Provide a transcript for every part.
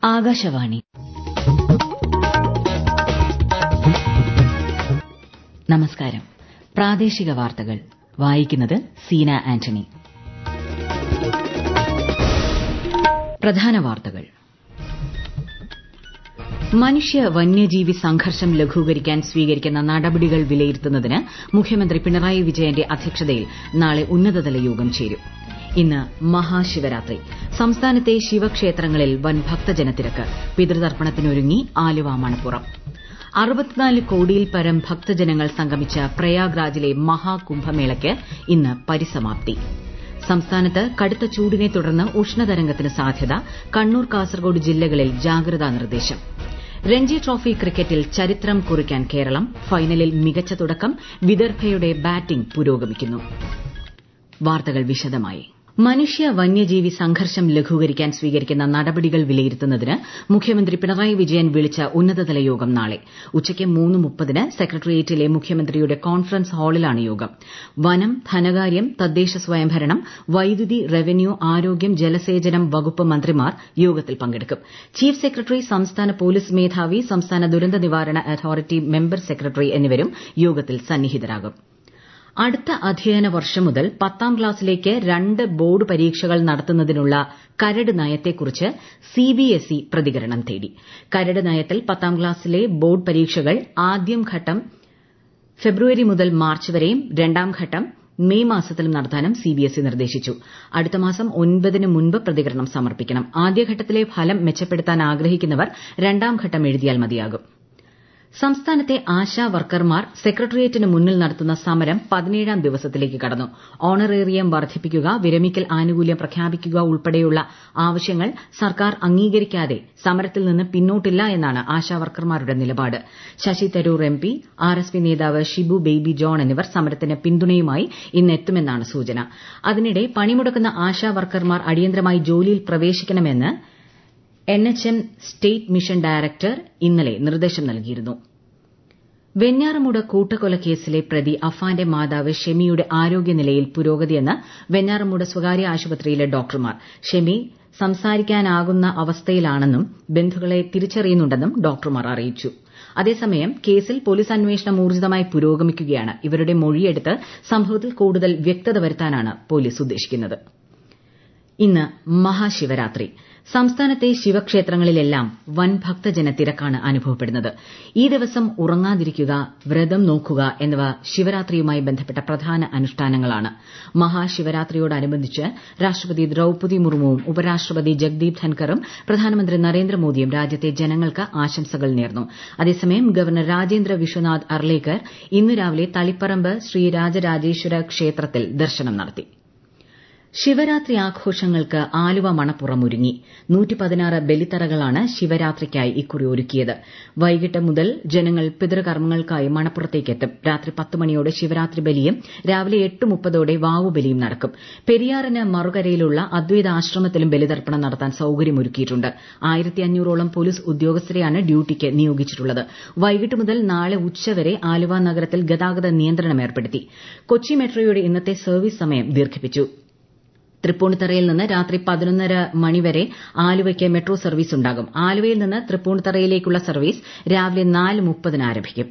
ആകാശവാണി നമസ്കാരം പ്രാദേശിക വാർത്തകൾ വായിക്കുന്നത് സീന ആന്റണി പ്രധാന വാർത്തകൾ മനുഷ്യ വന്യജീവി സംഘർഷം ലഘൂകരിക്കാൻ സ്വീകരിക്കുന്ന നടപടികൾ വിലയിരുത്തുന്നതിന് മുഖ്യമന്ത്രി പിണറായി വിജയന്റെ അധ്യക്ഷതയിൽ നാളെ ഉന്നതതല യോഗം ചേരും ഇന്ന് മഹാശിവരാത്രി സംസ്ഥാനത്തെ ശിവക്ഷേത്രങ്ങളിൽ വൻ ഭക്തജനത്തിരക്ക് പിതൃതർപ്പണത്തിനൊരുങ്ങി ആലുവ മണപ്പുറം അറുപത്തിനാല് കോടിയിൽ പരം ഭക്തജനങ്ങൾ സംഗമിച്ച പ്രയാഗ്രാജിലെ മഹാകുംഭമേളയ്ക്ക് ഇന്ന് പരിസമാപ്തി സംസ്ഥാനത്ത് കടുത്ത ചൂടിനെ തുടർന്ന് ഉഷ്ണതരംഗത്തിന് സാധ്യത കണ്ണൂർ കാസർഗോഡ് ജില്ലകളിൽ ജാഗ്രതാ നിർദ്ദേശം രഞ്ജി ട്രോഫി ക്രിക്കറ്റിൽ ചരിത്രം കുറിക്കാൻ കേരളം ഫൈനലിൽ മികച്ച തുടക്കം വിദർഭയുടെ ബാറ്റിംഗ് പുരോഗമിക്കുന്നു വാർത്തകൾ വിശദമായി മനുഷ്യ വന്യജീവി സംഘർഷം ലഘൂകരിക്കാൻ സ്വീകരിക്കുന്ന നടപടികൾ വിലയിരുത്തുന്നതിന് മുഖ്യമന്ത്രി പിണറായി വിജയൻ വിളിച്ച ഉന്നതതല യോഗം നാളെ ഉച്ചയ്ക്ക് മൂന്ന് മുപ്പതിന് സെക്രട്ടേറിയറ്റിലെ മുഖ്യമന്ത്രിയുടെ കോൺഫറൻസ് ഹാളിലാണ് യോഗം വനം ധനകാര്യം തദ്ദേശ സ്വയംഭരണം വൈദ്യുതി റവന്യൂ ആരോഗ്യം ജലസേചനം വകുപ്പ് മന്ത്രിമാർ യോഗത്തിൽ പങ്കെടുക്കും ചീഫ് സെക്രട്ടറി സംസ്ഥാന പോലീസ് മേധാവി സംസ്ഥാന ദുരന്ത നിവാരണ അതോറിറ്റി മെമ്പർ സെക്രട്ടറി എന്നിവരും യോഗത്തിൽ സന്നിഹിതരാകും അടുത്ത അധ്യയന വർഷം മുതൽ പത്താം ക്ലാസ്സിലേക്ക് രണ്ട് ബോർഡ് പരീക്ഷകൾ നടത്തുന്നതിനുള്ള കരട് നയത്തെക്കുറിച്ച് സിബിഎസ്ഇ പ്രതികരണം തേടി കരട് നയത്തിൽ പത്താം ക്ലാസ്സിലെ ബോർഡ് പരീക്ഷകൾ ആദ്യം ഘട്ടം ഫെബ്രുവരി മുതൽ മാർച്ച് വരെയും രണ്ടാം ഘട്ടം മെയ് മാസത്തിലും നടത്താനും സിബിഎസ്ഇ നിർദ്ദേശിച്ചു അടുത്ത മാസം ഒൻപതിന് മുൻപ് പ്രതികരണം സമർപ്പിക്കണം ആദ്യഘട്ടത്തിലെ ഫലം മെച്ചപ്പെടുത്താൻ ആഗ്രഹിക്കുന്നവർ രണ്ടാം ഘട്ടം എഴുതിയാൽ മതിയാകും സംസ്ഥാനത്തെ ആശാ വർക്കർമാർ സെക്രട്ടേറിയറ്റിന് മുന്നിൽ നടത്തുന്ന സമരം പതിനേഴാം ദിവസത്തിലേക്ക് കടന്നു ഓണറേറിയം വർദ്ധിപ്പിക്കുക വിരമിക്കൽ ആനുകൂല്യം പ്രഖ്യാപിക്കുക ഉൾപ്പെടെയുള്ള ആവശ്യങ്ങൾ സർക്കാർ അംഗീകരിക്കാതെ സമരത്തിൽ നിന്ന് പിന്നോട്ടില്ല എന്നാണ് ആശാ വർക്കർമാരുടെ നിലപാട് ശശി തരൂർ എംപി ആർഎസ്പി നേതാവ് ഷിബു ബേബി ജോൺ എന്നിവർ സമരത്തിന് പിന്തുണയുമായി ഇന്ന് എത്തുമെന്നാണ് സൂചന അതിനിടെ പണിമുടക്കുന്ന ആശാ വർക്കർമാർ അടിയന്തരമായി ജോലിയിൽ പ്രവേശിക്കണമെന്ന് എൻഎച്ച്എം സ്റ്റേറ്റ് മിഷൻ ഡയറക്ടർ ഇന്നലെ നിർദ്ദേശം നൽകിയിരുന്നു വെഞ്ഞാറമൂട് കൂട്ടക്കൊലക്കേസിലെ പ്രതി അഫാന്റെ മാതാവ് ഷെമിയുടെ ആരോഗ്യനിലയിൽ പുരോഗതിയെന്ന് വെഞ്ഞാറമൂട് സ്വകാര്യ ആശുപത്രിയിലെ ഡോക്ടർമാർ ഷെമി സംസാരിക്കാനാകുന്ന അവസ്ഥയിലാണെന്നും ബന്ധുക്കളെ തിരിച്ചറിയുന്നുണ്ടെന്നും ഡോക്ടർമാർ അറിയിച്ചു അതേസമയം കേസിൽ പോലീസ് അന്വേഷണം ഊർജിതമായി പുരോഗമിക്കുകയാണ് ഇവരുടെ മൊഴിയെടുത്ത് സംഭവത്തിൽ കൂടുതൽ വ്യക്തത വരുത്താനാണ് പോലീസ് ഉദ്ദേശിക്കുന്നത് ഇന്ന് മഹാശിവരാത്രി സംസ്ഥാനത്തെ ശിവക്ഷേത്രങ്ങളിലെല്ലാം വൻ ഭക്തജന തിരക്കാണ് അനുഭവപ്പെടുന്നത് ഈ ദിവസം ഉറങ്ങാതിരിക്കുക വ്രതം നോക്കുക എന്നിവ ശിവരാത്രിയുമായി ബന്ധപ്പെട്ട പ്രധാന അനുഷ്ഠാനങ്ങളാണ് മഹാശിവരാത്രിയോടനുബന്ധിച്ച് രാഷ്ട്രപതി ദ്രൌപദി മുർമുവും ഉപരാഷ്ട്രപതി ജഗ്ദീപ് ധൻകറും പ്രധാനമന്ത്രി നരേന്ദ്രമോദിയും രാജ്യത്തെ ജനങ്ങൾക്ക് ആശംസകൾ നേർന്നു അതേസമയം ഗവർണർ രാജേന്ദ്ര വിശ്വനാഥ് അർലേക്കർ ഇന്ന് രാവിലെ തളിപ്പറമ്പ് ശ്രീരാജരാജേശ്വര ക്ഷേത്രത്തിൽ ദർശനം നടത്തി ശിവരാത്രി ആഘോഷങ്ങൾക്ക് ആലുവ മണപ്പുറം ഒരുങ്ങി ബലിത്തറകളാണ് ശിവരാത്രിക്കായി ഇക്കുറി ഒരുക്കിയത് വൈകിട്ട് മുതൽ ജനങ്ങൾ പിതൃകർമ്മങ്ങൾക്കായി മണപ്പുറത്തേക്കെത്തും രാത്രി പത്ത് മണിയോടെ ശിവരാത്രി ബലിയും രാവിലെ എട്ട് മുപ്പതോടെ വാവുബലിയും നടക്കും പെരിയാറിന് മറുകരയിലുള്ള അദ്വൈത ആശ്രമത്തിലും ബലിതർപ്പണം നടത്താൻ സൌകര്യമൊരുക്കിയിട്ടുണ്ട് ആയിരത്തി അഞ്ഞൂറോളം പോലീസ് ഉദ്യോഗസ്ഥരെയാണ് ഡ്യൂട്ടിക്ക് നിയോഗിച്ചിട്ടുള്ളത് വൈകിട്ട് മുതൽ നാളെ ഉച്ചവരെ ആലുവ നഗരത്തിൽ ഗതാഗത നിയന്ത്രണം ഏർപ്പെടുത്തി കൊച്ചി മെട്രോയുടെ ഇന്നത്തെ സർവീസ് സമയം ദീർഘിപ്പിച്ചു തൃപ്പൂണിത്തറയിൽ നിന്ന് രാത്രി പതിനൊന്നര മണിവരെ ആലുവയ്ക്ക് മെട്രോ സർവീസ് ഉണ്ടാകും ആലുവയിൽ നിന്ന് തൃപ്പൂണിത്തറയിലേക്കുള്ള സർവീസ് രാവിലെ നാല് മുപ്പതിന് ആരംഭിക്കും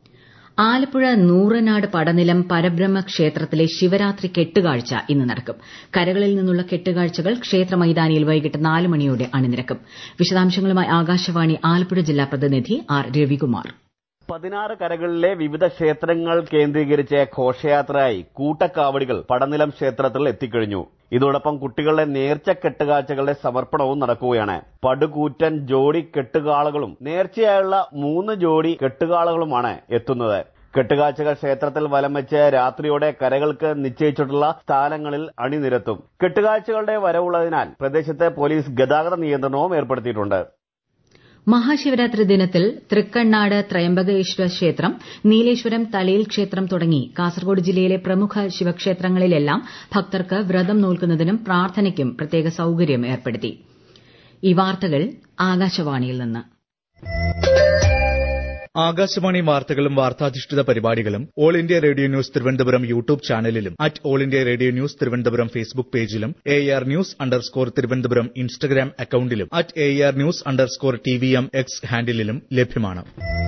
ആലപ്പുഴ നൂറനാട് പടനിലം പരബ്രഹ്മ ക്ഷേത്രത്തിലെ ശിവരാത്രി കെട്ടുകാഴ്ച ഇന്ന് നടക്കും കരകളിൽ നിന്നുള്ള കെട്ടുകാഴ്ചകൾ ക്ഷേത്ര മൈതാനിയിൽ വൈകിട്ട് നാല് മണിയോടെ അണിനിരക്കും വിശദാംശങ്ങളുമായി ആകാശവാണി ആലപ്പുഴ ജില്ലാ പ്രതിനിധി ആർ രവികുമാർ പതിനാറ് കരകളിലെ വിവിധ ക്ഷേത്രങ്ങൾ കേന്ദ്രീകരിച്ച് ഘോഷയാത്രയായി കൂട്ടക്കാവടികൾ പടനിലം ക്ഷേത്രത്തിൽ എത്തിക്കഴിഞ്ഞു ഇതോടൊപ്പം കുട്ടികളുടെ നേർച്ച കെട്ടുകാഴ്ചകളുടെ സമർപ്പണവും നടക്കുകയാണ് പടുകൂറ്റൻ ജോഡി കെട്ടുകാളകളും നേർച്ചയായുള്ള മൂന്ന് ജോഡി കെട്ടുകാളകളുമാണ് എത്തുന്നത് കെട്ടുകാഴ്ചകൾ ക്ഷേത്രത്തിൽ വലം വെച്ച് രാത്രിയോടെ കരകൾക്ക് നിശ്ചയിച്ചിട്ടുള്ള സ്ഥാനങ്ങളിൽ അണിനിരത്തും കെട്ടുകാഴ്ചകളുടെ വരവുള്ളതിനാൽ പ്രദേശത്ത് പോലീസ് ഗതാഗത നിയന്ത്രണവും ഏർപ്പെടുത്തിയിട്ടുണ്ട് മഹാശിവരാത്രി ദിനത്തിൽ തൃക്കണ്ണാട് ത്രയംബകേശ്വര ക്ഷേത്രം നീലേശ്വരം തലയിൽ ക്ഷേത്രം തുടങ്ങി കാസർഗോഡ് ജില്ലയിലെ പ്രമുഖ ശിവക്ഷേത്രങ്ങളിലെല്ലാം ഭക്തർക്ക് വ്രതം നോൽക്കുന്നതിനും പ്രാർത്ഥനയ്ക്കും പ്രത്യേക സൌകര്യം ഏർപ്പെടുത്തി ഈ വാർത്തകൾ ആകാശവാണിയിൽ നിന്ന് ആകാശവാണി വാർത്തകളും വാർത്താധിഷ്ഠിത പരിപാടികളും all India radio news Thiruvananthapuram YouTube ചാനലിലും at all India radio news Thiruvananthapuram Facebook പേജിലും A R news underscore Thiruvananthapuram Instagram അക്കൌണ്ടിലും at A R news underscore T V M X ഹാൻഡിലും ലഭ്യമാണ്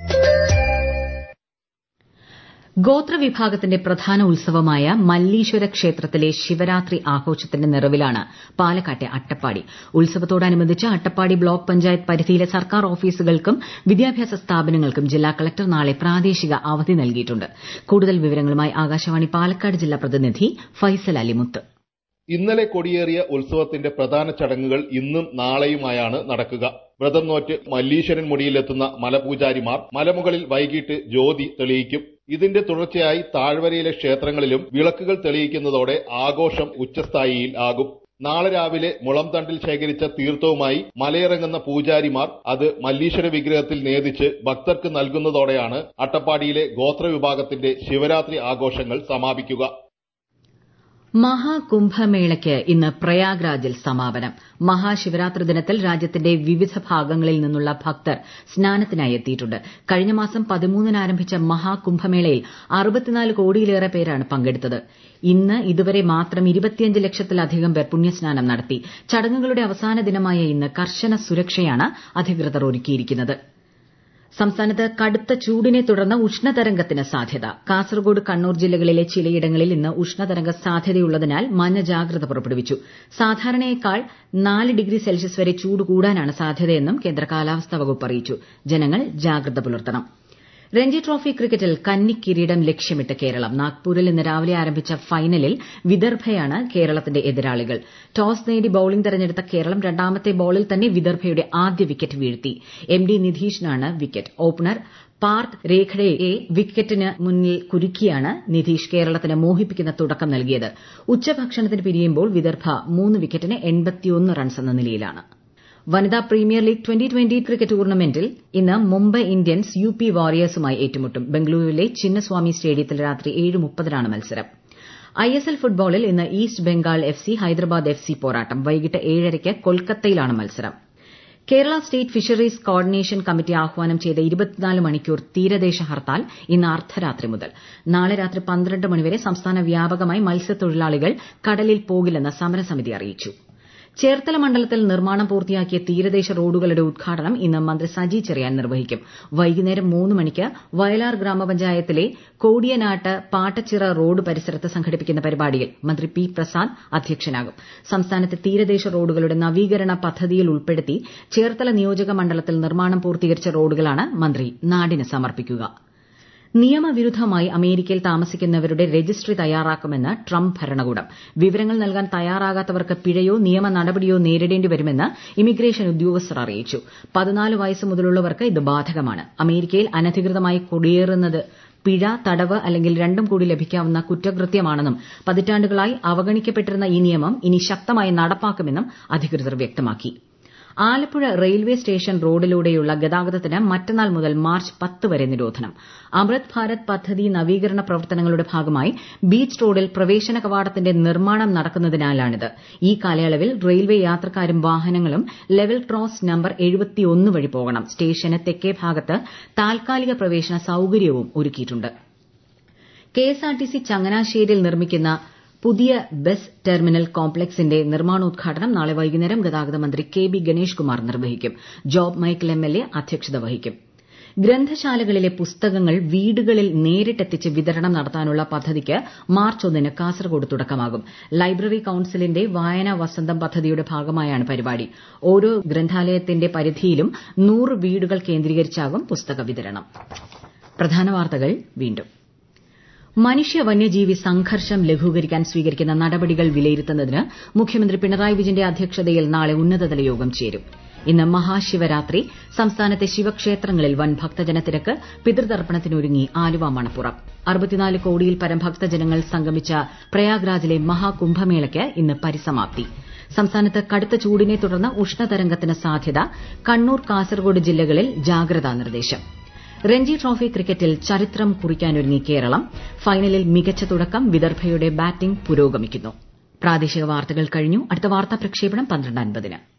ഗോത്രവിഭാഗത്തിന്റെ പ്രധാന ഉത്സവമായ മല്ലീശ്വര ക്ഷേത്രത്തിലെ ശിവരാത്രി ആഘോഷത്തിന്റെ നിറവിലാണ് പാലക്കാട്ടെ അട്ടപ്പാടി ഉത്സവത്തോടനുബന്ധിച്ച് അട്ടപ്പാടി ബ്ലോക്ക് പഞ്ചായത്ത് പരിധിയിലെ സർക്കാർ ഓഫീസുകൾക്കും വിദ്യാഭ്യാസ സ്ഥാപനങ്ങൾക്കും ജില്ലാ കളക്ടർ നാളെ പ്രാദേശിക അവധി നൽകിയിട്ടുണ്ട് കൂടുതൽ വിവരങ്ങളുമായി ആകാശവാണി പാലക്കാട് ജില്ലാ പ്രതിനിധി ഫൈസൽ അലിമുത്ത് ഇന്നലെ കൊടിയേറിയ ഉത്സവത്തിന്റെ പ്രധാന ചടങ്ങുകൾ ഇന്നും നാളെയുമായാണ് നടക്കുക വ്രതം നോറ്റ് മല്ലീശ്വരൻ മുടിയിലെത്തുന്ന മലപൂജാരിമാർ മലമുകളിൽ വൈകിട്ട് ജ്യോതി തെളിയിക്കും ഇതിന്റെ തുടർച്ചയായി താഴ്വരയിലെ ക്ഷേത്രങ്ങളിലും വിളക്കുകൾ തെളിയിക്കുന്നതോടെ ആഘോഷം ഉച്ചസ്ഥായിയിൽ ആകും നാളെ രാവിലെ മുളംതണ്ടിൽ ശേഖരിച്ച തീർത്ഥവുമായി മലയിറങ്ങുന്ന പൂജാരിമാർ അത് മല്ലീശ്വര വിഗ്രഹത്തിൽ നേതിച്ച് ഭക്തർക്ക് നൽകുന്നതോടെയാണ് അട്ടപ്പാടിയിലെ ഗോത്രവിഭാഗത്തിന്റെ ശിവരാത്രി ആഘോഷങ്ങൾ സമാപിക്കുക മഹാകുംഭമേളയ്ക്ക് ഇന്ന് പ്രയാഗ്രാജിൽ സമാപനം മഹാശിവരാത്രി ദിനത്തിൽ രാജ്യത്തിന്റെ വിവിധ ഭാഗങ്ങളിൽ നിന്നുള്ള ഭക്തർ സ്നാനത്തിനായി എത്തിയിട്ടുണ്ട് കഴിഞ്ഞ മാസം പതിമൂന്നിന് ആരംഭിച്ച മഹാകുംഭമേളയിൽ അറുപത്തിനാല് കോടിയിലേറെ പേരാണ് പങ്കെടുത്തത് ഇന്ന് ഇതുവരെ മാത്രം ഇരുപത്തിയഞ്ച് ലക്ഷത്തിലധികം പേർ പുണ്യസ്നാനം നടത്തി ചടങ്ങുകളുടെ അവസാന ദിനമായ ഇന്ന് കർശന സുരക്ഷയാണ് അധികൃതർ ഒരുക്കിയിരിക്കുന്നത് സംസ്ഥാനത്ത് കടുത്ത ചൂടിനെ തുടർന്ന് ഉഷ്ണതരംഗത്തിന് സാധ്യത കാസർഗോഡ് കണ്ണൂർ ജില്ലകളിലെ ചിലയിടങ്ങളിൽ ഇന്ന് ഉഷ്ണതരംഗ സാധ്യതയുള്ളതിനാൽ മഞ്ഞ ജാഗ്രത പുറപ്പെടുവിച്ചു സാധാരണയേക്കാൾ നാല് ഡിഗ്രി സെൽഷ്യസ് വരെ ചൂട് കൂടാനാണ് സാധ്യതയെന്നും കേന്ദ്ര കാലാവസ്ഥാ വകുപ്പ് അറിയിച്ചു ജനങ്ങൾ ജാഗ്രത പുലർത്തണം രഞ്ജി ട്രോഫി ക്രിക്കറ്റിൽ കന്നി കിരീടം ലക്ഷ്യമിട്ട് കേരളം നാഗ്പൂരിൽ ഇന്ന് രാവിലെ ആരംഭിച്ച ഫൈനലിൽ വിദർഭയാണ് കേരളത്തിന്റെ എതിരാളികൾ ടോസ് നേടി ബൌളിംഗ് തെരഞ്ഞെടുത്ത കേരളം രണ്ടാമത്തെ ബോളിൽ തന്നെ വിദർഭയുടെ ആദ്യ വിക്കറ്റ് വീഴ്ത്തി എം ഡി നിധീഷിനാണ് വിക്കറ്റ് ഓപ്പണർ പാർത്ത് രേഖഡയെ വിക്കറ്റിന് മുന്നിൽ കുരുക്കിയാണ് നിധീഷ് കേരളത്തിന് മോഹിപ്പിക്കുന്ന തുടക്കം നൽകിയത് ഉച്ചഭക്ഷണത്തിന് പിരിയുമ്പോൾ വിദർഭ മൂന്ന് വിക്കറ്റിന് റൺസ് എന്ന നിലയിലാണ് വനിതാ premier league twenty twenty cricket ടൂർണമെന്റിൽ ഇന്ന് മുംബൈ ഇന്ത്യൻസ് യു പി വാരിയേഴ്സുമായി ഏറ്റുമുട്ടും ബംഗളൂരുവിലെ ചിന്നസ്വാമി സ്റ്റേഡിയത്തിൽ രാത്രി ഏഴ് മുപ്പതിനാണ് മത്സരം ഐ എസ് എൽ ഫുട്ബോളിൽ ഇന്ന് east Bengal F C Hyderabad F C പോരാട്ടം വൈകിട്ട് ഏഴരയ്ക്ക് കൊൽക്കത്തയിലാണ് മത്സരം Kerala state fisheries coordination committee ആഹ്വാനം ചെയ്ത ഇരുപത്തിനാല് മണിക്കൂർ തീരദേശ ഹർത്താൽ ഇന്ന് അർദ്ധരാത്രി മുതൽ നാളെ രാത്രി പന്ത്രണ്ട് മണിവരെ സംസ്ഥാന വ്യാപകമായി മത്സ്യത്തൊഴിലാളികൾ കടലിൽ പോകില്ലെന്ന് സമരസമിതി അറിയിച്ചു ചേർത്തല മണ്ഡലത്തിൽ നിർമ്മാണം പൂർത്തിയാക്കിയ തീരദേശ റോഡുകളുടെ ഉദ്ഘാടനം ഇന്ന് മന്ത്രി സജി ചെറിയാൻ നിർവഹിക്കും വൈകുന്നേരം മൂന്ന് മണിക്ക് വയലാർ ഗ്രാമപഞ്ചായത്തിലെ കോടിയനാട്ട് പാട്ടച്ചിറ റോഡ് പരിസരത്ത് സംഘടിപ്പിക്കുന്ന പരിപാടിയിൽ മന്ത്രി പി പ്രസാദ് അധ്യക്ഷനാകും സംസ്ഥാനത്തെ തീരദേശ റോഡുകളുടെ നവീകരണ പദ്ധതിയിൽ ഉൾപ്പെടുത്തി ചേർത്തല നിയോജക മണ്ഡലത്തിൽ നിർമ്മാണം പൂർത്തീകരിച്ച റോഡുകളാണ് മന്ത്രി നാടിന് സമർപ്പിക്കുക നിയമവിരുദ്ധമായി അമേരിക്കയിൽ താമസിക്കുന്നവരുടെ രജിസ്ട്രി തയ്യാറാക്കുമെന്ന് ട്രംപ് ഭരണകൂടം വിവരങ്ങൾ നൽകാൻ തയ്യാറാകാത്തവർക്ക് പിഴയോ നിയമ നടപടിയോ നേരിടേണ്ടി വരുമെന്ന് ഇമിഗ്രേഷൻ ഉദ്യോഗസ്ഥർ അറിയിച്ചു പതിനാല് വയസ്സ് മുതലുള്ളവർക്ക് ഇത് ബാധകമാണ് അമേരിക്കയിൽ അനധികൃതമായി കുടിയേറുന്നത് പിഴ തടവ് അല്ലെങ്കിൽ രണ്ടും കൂടി ലഭിക്കാവുന്ന കുറ്റകൃത്യമാണെന്നും പതിറ്റാണ്ടുകളായി അവഗണിക്കപ്പെട്ടിരുന്ന ഈ നിയമം ഇനി ശക്തമായി നടപ്പാക്കുമെന്നും അധികൃതർ വ്യക്തമാക്കി ആലപ്പുഴ റെയിൽവേ സ്റ്റേഷൻ റോഡിലൂടെയുള്ള ഗതാഗതത്തിന് മറ്റന്നാൾ മുതൽ മാർച്ച് പത്ത് വരെ നിരോധനം അമൃത് ഭാരത് പദ്ധതി നവീകരണ പ്രവർത്തനങ്ങളുടെ ഭാഗമായി ബീച്ച് റോഡിൽ പ്രവേശന കവാടത്തിന്റെ നിർമ്മാണം നടക്കുന്നതിനാലാണിത് ഈ കാലയളവിൽ റെയിൽവേ യാത്രക്കാരും വാഹനങ്ങളും ലെവൽ ക്രോസ് നമ്പർ വഴി പോകണം സ്റ്റേഷന് തെക്കേ ഭാഗത്ത് താൽക്കാലിക പ്രവേശന സൌകര്യവും ഒരുക്കിയിട്ടുണ്ട് കെഎസ്ആർടിസി ചങ്ങനാശ്ശേരിയിൽ നിർമ്മിക്കുന്ന പുതിയ ബസ് ടെർമിനൽ കോംപ്ലക്സിന്റെ നിർമ്മാണോദ്ഘാടനം നാളെ വൈകുന്നേരം ഗതാഗത മന്ത്രി കെ ബി ഗണേഷ് കുമാർ നിർവഹിക്കും Job Michael M L A അധ്യക്ഷത വഹിക്കും ഗ്രന്ഥശാലകളിലെ പുസ്തകങ്ങൾ വീടുകളിൽ നേരിട്ടെത്തിച്ച് വിതരണം നടത്താനുള്ള പദ്ധതിക്ക് മാർച്ച് ഒന്നിന് കാസർഗോഡ് തുടക്കമാകും ലൈബ്രറി കൌൺസിലിന്റെ വായനാ വസന്തം പദ്ധതിയുടെ ഭാഗമായാണ് പരിപാടി ഓരോ ഗ്രന്ഥാലയത്തിന്റെ പരിധിയിലും നൂറ് വീടുകൾ കേന്ദ്രീകരിച്ചാകും പുസ്തക വിതരണം പ്രധാന വാർത്തകൾ വീണ്ടും മനുഷ്യ വന്യജീവി സംഘർഷം ലഘൂകരിക്കാൻ സ്വീകരിക്കുന്ന നടപടികൾ വിലയിരുത്തുന്നതിന് മുഖ്യമന്ത്രി പിണറായി വിജയന്റെ അധ്യക്ഷതയിൽ നാളെ ഉന്നതതല യോഗം ചേരും ഇന്ന് മഹാശിവരാത്രി സംസ്ഥാനത്തെ ശിവക്ഷേത്രങ്ങളിൽ വൻ ഭക്തജനത്തിരക്ക് പിതൃതർപ്പണത്തിനൊരുങ്ങി ആലുവ മണപ്പുറം അറുപത്തിനാല് കോടിയിൽ പരം ഭക്തജനങ്ങൾ സംഗമിച്ച പ്രയാഗ്രാജിലെ മഹാകുംഭമേളയ്ക്ക് ഇന്ന് പരിസമാപ്തി സംസ്ഥാനത്ത് കടുത്ത ചൂടിനെ തുടർന്ന് ഉഷ്ണതരംഗത്തിന് സാധ്യത കണ്ണൂർ കാസർഗോഡ് ജില്ലകളിൽ ജാഗ്രതാ നിർദ്ദേശം രഞ്ജി ട്രോഫി ക്രിക്കറ്റിൽ ചരിത്രം കുറിക്കാനൊരുങ്ങി കേരളം ഫൈനലിൽ മികച്ച തുടക്കം വിദർഭയുടെ ബാറ്റിംഗ് പുരോഗമിക്കുന്നു പ്രാദേശിക വാർത്തകൾ കഴിഞ്ഞു അടുത്ത വാർത്താ പ്രക്ഷേപണം പന്ത്രണ്ട് അൻപതിന്